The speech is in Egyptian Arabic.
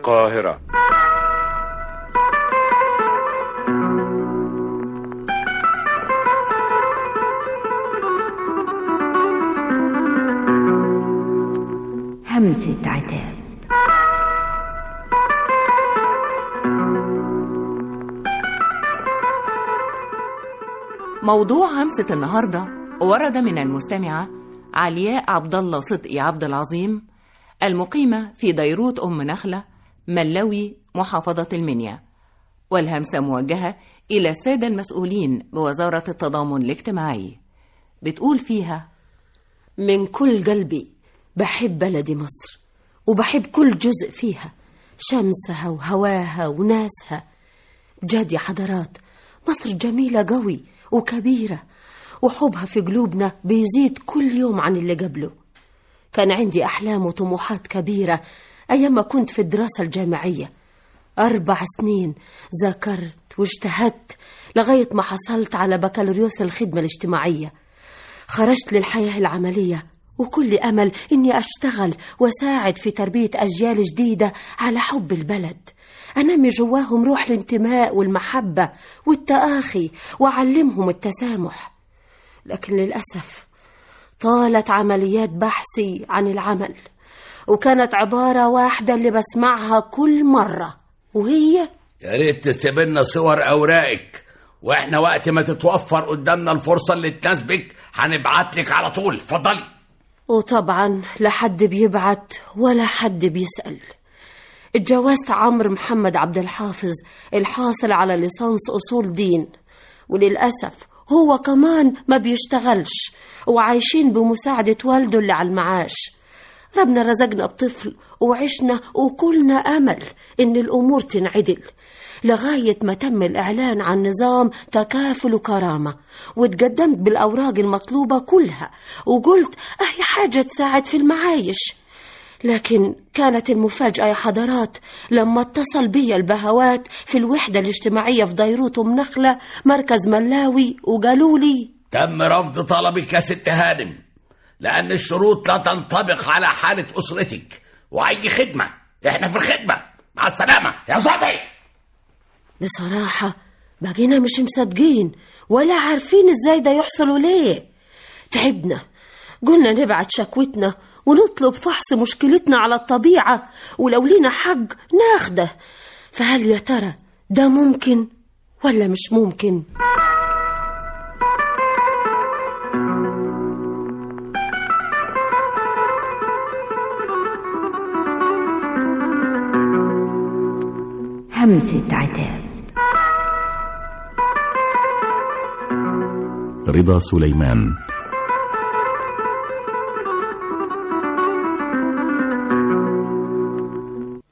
القاهرة همسة عتاب موضوع همسة النهاردة ورد من المستمعة علياء عبد الله صدقي عبد العظيم المقيمة في ديروت أم نخلة ملوي محافظة المنيا والهمسة موجهة إلى السادة المسؤولين بوزارة التضامن الاجتماعي بتقول فيها من كل قلبي بحب بلدي مصر وبحب كل جزء فيها شمسها وهواها وناسها بجد يا حضرات مصر جميلة قوي وكبيرة وحبها في قلوبنا بيزيد كل يوم عن اللي قبله كان عندي أحلام وطموحات كبيرة أيام ما كنت في الدراسة الجامعية أربع سنين ذاكرت واجتهدت لغاية ما حصلت على بكالوريوس الخدمة الاجتماعية خرجت للحياة العملية وكل أمل إني أشتغل وساعد في تربية أجيال جديدة على حب البلد أنمي جواهم روح الانتماء والمحبة والتآخي وأعلمهم التسامح لكن للأسف طالت عمليات بحثي عن العمل وكانت عبارة واحدة اللي بسمعها كل مرة وهي يا ريت تسيب لنا صور اوراقك واحنا وقت ما تتوفر قدامنا الفرصه اللي تناسبك هنبعت لك على طول اتفضلي وطبعا لا حد بيبعت ولا حد بيسأل اتجوزت عمرو محمد عبد الحافظ الحاصل على ليسانس أصول دين وللأسف هو كمان ما بيشتغلش وعايشين بمساعدة والده اللي على المعاش ربنا رزقنا بطفل وعشنا وكلنا أمل إن الأمور تنعدل لغاية ما تم الإعلان عن نظام تكافل وكرامة واتقدمت بالأوراق المطلوبة كلها وقلت أي حاجة تساعد في المعايش لكن كانت المفاجأة يا حضرات لما اتصل بي البهوات في الوحدة الاجتماعية في ديروت أم نخلة مركز ملاوي وقالوا لي تم رفض طلبك يا ست هانم لان الشروط لا تنطبق على حاله اسرتك واي خدمه احنا في الخدمه مع السلامه يا صبحي بصراحة بقينا مش مصدقين ولا عارفين ازاي ده يحصل وليه تعبنا قلنا نبعت شكوتنا ونطلب فحص مشكلتنا على الطبيعة ولو لينا حق ناخده فهل يا ترى ده ممكن ولا مش ممكن همسة عتاب رضا سليمان